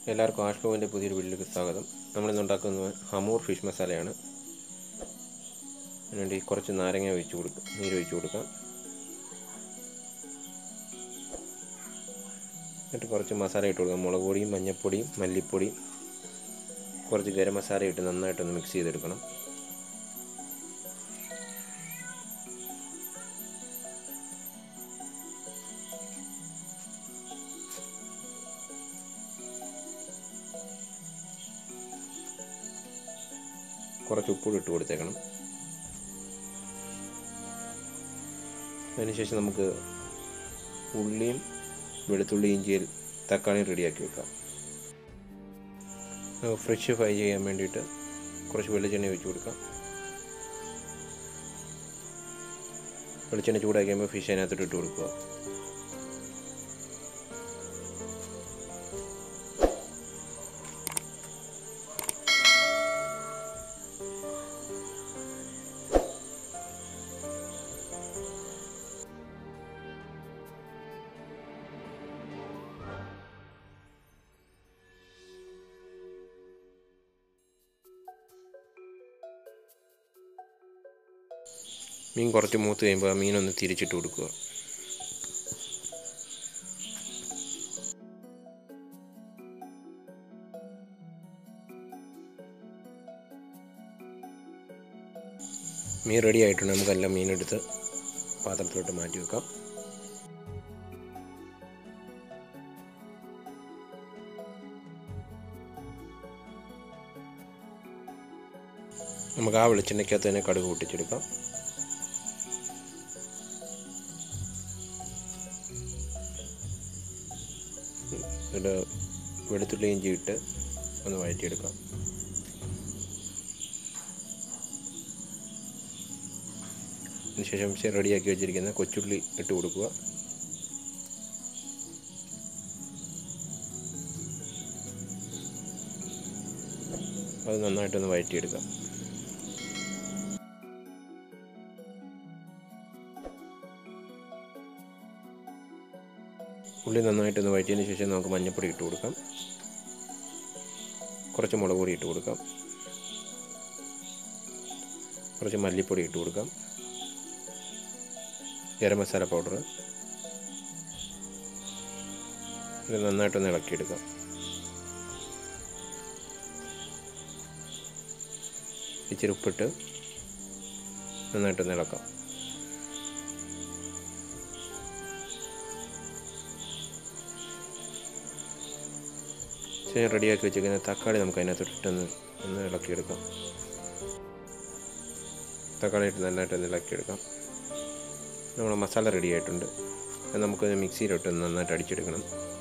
എല്ലാവർക്കും ആഷ്ലോവിൻ്റെ പുതിയൊരു വീട്ടിലേക്ക് സ്വാഗതം നമ്മളിന്ന് ഉണ്ടാക്കുന്നത് ഹമൂർ ഫിഷ് മസാലയാണ് അതിനുവേണ്ടി കുറച്ച് നാരങ്ങ ഒഴിച്ച് കൊടുക്കാം നീര് ഒഴിച്ച് കൊടുക്കാം എന്നിട്ട് കുറച്ച് മസാല ഇട്ട് കൊടുക്കാം മുളക് പൊടിയും മഞ്ഞൾപ്പൊടിയും മല്ലിപ്പൊടിയും കുറച്ച് ഗരം മസാല ഇട്ട് നന്നായിട്ടൊന്ന് മിക്സ് ചെയ്തെടുക്കണം കുറച്ച് ഉപ്പൂടി ഇട്ട് കൊടുത്തേക്കണം അതിനുശേഷം നമുക്ക് ഉള്ളിയും വെളുത്തുള്ളി ഇഞ്ചിയിൽ തക്കാളിയും റെഡിയാക്കി വെക്കാം ഫ്രഷ് ഫ്രൈ ചെയ്യാൻ വേണ്ടിയിട്ട് കുറച്ച് വെളിച്ചെണ്ണ ഒഴിച്ച് കൊടുക്കാം വെളിച്ചെണ്ണ ചൂടാക്കിയുമ്പോൾ ഫിഷ് അതിനകത്തോട്ട് ഇട്ട് കൊടുക്കുക മീൻ കുറച്ച് മൂത്ത് കഴിയുമ്പോൾ ആ മീനൊന്ന് തിരിച്ചിട്ട് കൊടുക്കുക മീൻ റെഡി ആയിട്ടുണ്ട് നമുക്കെല്ലാം മീനെടുത്ത് പാത്രത്തിലോട്ട് മാറ്റി വെക്കാം നമുക്ക് ആ വെളിച്ചെണ്ണയ്ക്കകത്ത് തന്നെ കടുക് പൊട്ടിച്ചെടുക്കാം എന്നിട്ട് വെളുത്തുള്ളി ഇഞ്ചി ഇട്ട് ഒന്ന് വഴറ്റിയെടുക്കാം അതിനുശേഷം റെഡിയാക്കി വെച്ചിരിക്കുന്ന കൊച്ചുള്ളി ഇട്ട് കൊടുക്കുക അത് നന്നായിട്ടൊന്ന് വഴറ്റിയെടുക്കാം ഉള്ളി നന്നായിട്ടൊന്ന് വഴറ്റിയതിന് ശേഷം നമുക്ക് മഞ്ഞൾപ്പൊടി ഇട്ട് കൊടുക്കാം കുറച്ച് മുളക് പൊടി ഇട്ട് കൊടുക്കാം കുറച്ച് മല്ലിപ്പൊടി ഇട്ട് കൊടുക്കാം ഗരം മസാല പൗഡർ ഇത് നന്നായിട്ടൊന്ന് ഇളക്കിയെടുക്കാം ഇച്ചിരി ഉപ്പിട്ട് നന്നായിട്ടൊന്ന് ഇളക്കാം ശേഷം റെഡിയാക്കി വെച്ചിരിക്കുന്ന തക്കാളി നമുക്ക് അതിനകത്തോട്ടൊന്ന് ഒന്ന് ഇളക്കിയെടുക്കാം തക്കാളി ഇട്ട് നന്നായിട്ട് ഇളക്കിയെടുക്കാം നമ്മുടെ മസാല റെഡി ആയിട്ടുണ്ട് അത് നമുക്ക് മിക്സിയിലിട്ട് നന്നായിട്ട് അടിച്ചെടുക്കണം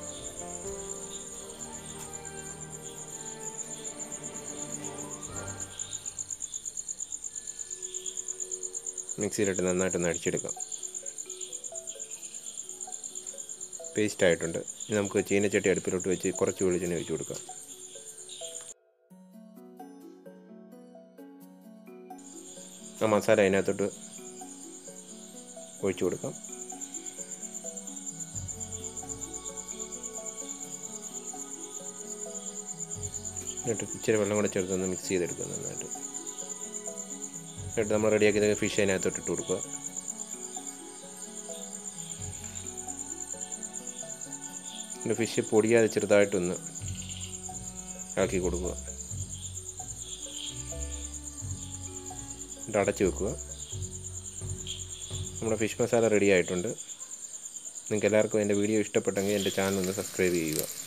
മിക്സിയിലിട്ട് നന്നായിട്ടൊന്ന് അടിച്ചെടുക്കാം പേസ്റ്റ് ആയിട്ടുണ്ട് ഇനി നമുക്ക് ചീനച്ചട്ടി അടുപ്പിലോട്ട് വെച്ച് കുറച്ച് വെളിച്ചെണ്ണ ഒഴിച്ച് കൊടുക്കാം ആ മസാല അതിനകത്തോട്ട് ഒഴിച്ചു കൊടുക്കാം എന്നിട്ട് ഇച്ചിരി വെള്ളം കൂടെ ചേർത്തൊന്ന് മിക്സ് ചെയ്തെടുക്കുക നന്നായിട്ട് എന്നിട്ട് നമ്മൾ റെഡിയാക്കിയത് ഫിഷ് അതിനകത്തോട്ട് ഇട്ട് കൊടുക്കുക പിന്നെ ഫിഷ് പൊടിയാതെ ചെറുതായിട്ടൊന്ന് ഇളക്കി കൊടുക്കുക എന്നിട്ട് അടച്ച് വെക്കുക നമ്മുടെ ഫിഷ് മസാല റെഡി ആയിട്ടുണ്ട് നിങ്ങൾക്ക് എല്ലാവർക്കും എൻ്റെ വീഡിയോ ഇഷ്ടപ്പെട്ടെങ്കിൽ എൻ്റെ ചാനൽ ഒന്ന് സബ്സ്ക്രൈബ് ചെയ്യുക